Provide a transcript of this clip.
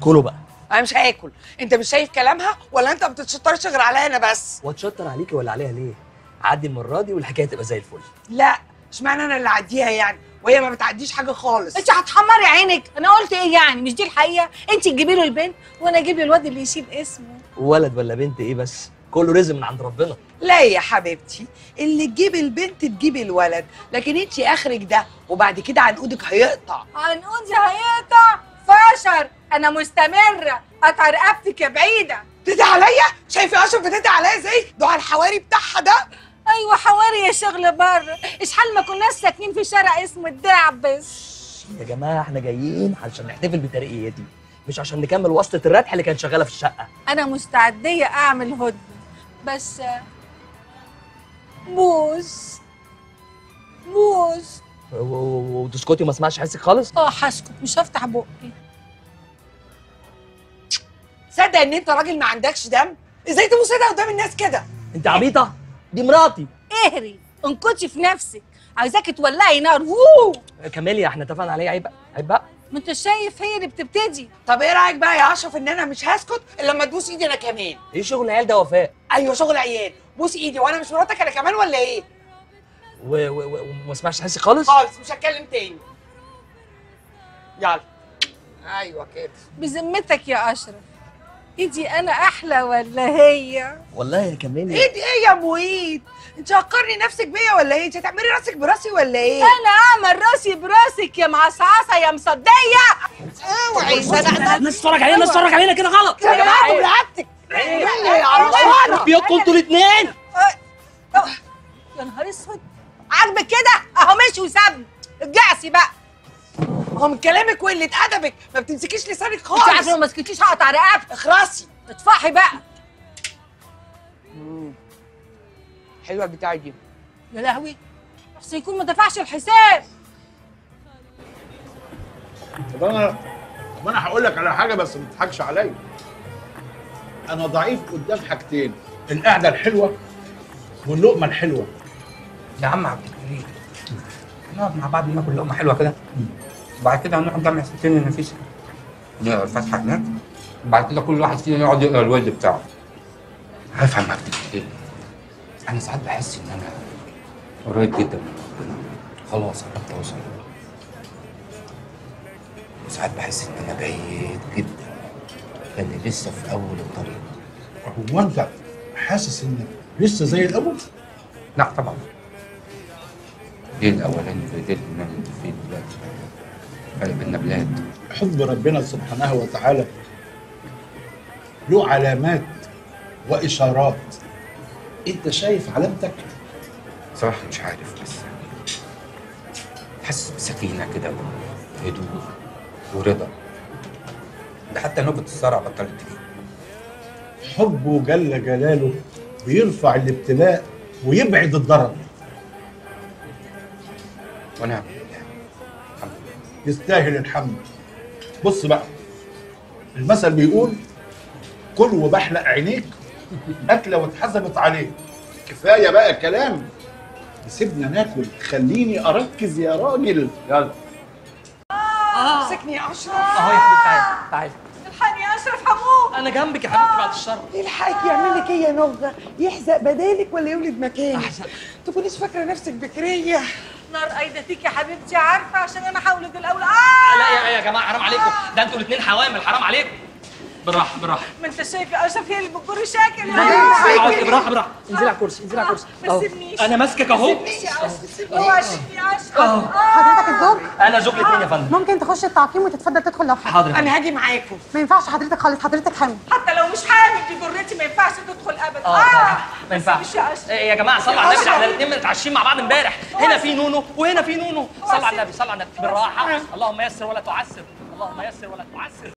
كله بقى انا مش هاكل انت مش شايف كلامها ولا انت ما بتتشطرش غير عليا انا بس واتشطر عليكي ولا عليها ليه عدي المره دي والحكايه تبقى زي الفل لا اشمعنى انا اللي اعديها يعني وهي ما بتعديش حاجه خالص انت هتحمري عينك انا قلت ايه يعني مش دي الحقيقه انت تجيبي له البنت وانا اجيب له الواد اللي يشيل اسمه ولد ولا بنت ايه بس كله رزق من عند ربنا لا يا حبيبتي اللي تجيب البنت تجيب الولد لكن انت اخرك ده وبعد كده عنقودك هيقطع عنقودي هيقطع فشر انا مستمره قطع رقبتك يا بعيده تدعي عليا شايفه اشرف بتدعي عليا ازاي دعاء الحواري بتاعها ده ايوه حواري يا شغل بره اشحال ما كناش ساكنين في شارع اسمه الدعبس يا جماعه احنا جايين علشان نحتفل بترقيتي مش عشان نكمل واسطه الردح اللي كانت شغاله في الشقه انا مستعديه اعمل هدنه بس بوس بوس و- و- وتسكتي وما اسمعش حسك خالص اه هسكت مش هفتح بقي صدق ان انت راجل ما عندكش دم ازاي تبص كده قدام الناس كده انت عبيطه دي مراتي اهري انكتي في نفسك عايزاكي تولعي نار ووو كاميليا احنا اتفقنا عليه عيب بقى عيب بقى ما انت شايف هي اللي بتبتدي طب ايه رايك بقى يا اشرف ان انا مش هسكت الا لما تبوس ايدي انا كمان ايه شغل العيال ده وفاء ايوه شغل عيال بوس ايدي وانا مش مراتك انا كمان ولا ايه و- و- و- وما اسمعش حسك خالص خالص مش هتكلم تاني يلا ايوه كده بذمتك يا اشرف ايدي انا احلى ولا هي والله يا كاميليا ايه دي ايه يا مويد انت هتقارني نفسك بيا ولا ايه انت هتعملي راسك براسي ولا ايه انا اعمل راسي براسك يا معصعصه يا مصديه اوعي صدق الناس تتفرج علينا الناس تتفرج علينا كده غلط يا جماعه برقبتك يا عرفانه بيوتكم انتوا الاثنين يا نهار اسود عاجبك كده اهو مشي وسابني الجعسي بقى هو من كلامك وقله ادبك ما بتمسكيش لسانك انت عارفه خالص لو ما سكتيش هقطع رقبتك اخرسي اطفحي بقى حلوه البتاعه دي يا لهوي احسن يكون ما دفعش الحساب طب انا طب انا هقول لك على حاجه بس ما تضحكش عليا انا ضعيف قدام حاجتين القعده الحلوه واللقمه الحلوه يا عم عبد الكريم نقعد مع بعض ناكل لقمه حلوه كده وبعد كده هنروح جامع ستين النفيسه نقرا الفاتحه هناك وبعد كده كل واحد فينا يقعد يقرا الورد بتاعه عارف يا عم عبد الكريم انا ساعات بحس ان انا قريب جدا من ربنا خلاص قربت اوصل وساعات بحس ان انا بعيد جدا لاني لسه في اول الطريق هو انت حاسس انك لسه زي الاول لا طبعا ايه الاولاني في ديل اللي انت فيه دلوقتي فرق بيننا بلاد حب ربنا سبحانه وتعالى له علامات واشارات انت شايف علامتك صراحة مش عارف بس حاسس بسكينة كده وهدوء ورضا ده حتى نوبة الصرع بطلت تجي حبه جل جلاله بيرفع الابتلاء ويبعد الضرر ونعم بالله الحمد لله يستاهل الحمد بص بقى المثل بيقول كل وبحلق عينيك اكله واتحسبت عليك كفايه بقى كلام سيبنا ناكل خليني اركز يا راجل يلا مسكني يا اشرف اهو يا حبيبتي تعالي تعالي الحقني يا اشرف هموت انا جنبك يا حبيبتي بعد الشر الحاج يعمل لك ايه يا نغه يحزق بدالك ولا يولد مكانك أحزق. تكونيش فاكره نفسك بكريه نار قايده فيك يا حبيبتي عارفه عشان انا هولد الاول اه لا يا يا جماعه حرام عليكم ده انتوا الاثنين حوامل حرام عليكم بالراحه بالراحه ما انت شايف يا اشرف هي اللي بتجر شاكل اقعدي بالراحه بالراحه انزلي على الكرسي انزلي على الكرسي ما أهو. تسيبنيش. انا ماسكك اهو اوعى شيلني يا اشرف حضرتك الزوج انا زوج الاثنين يا فندم ممكن تخش التعقيم وتتفضل تدخل لو حابب حاضر يا فندم. انا هاجي معاكم ما ينفعش حضرتك خالص حضرتك حامل حتى لو مش حامل دي جرتي ما ينفعش تدخل ابدا اه ما ما ينفعش تسيبيش يا اشرف إيه يا جماعه صلوا على النبي ده احنا الاثنين متعشين مع بعض امبارح هنا في نونو وهنا في نونو صلوا على النبي صلوا على النبي بالراحه اللهم يسر ولا تعسر اللهم يسر ولا تعسر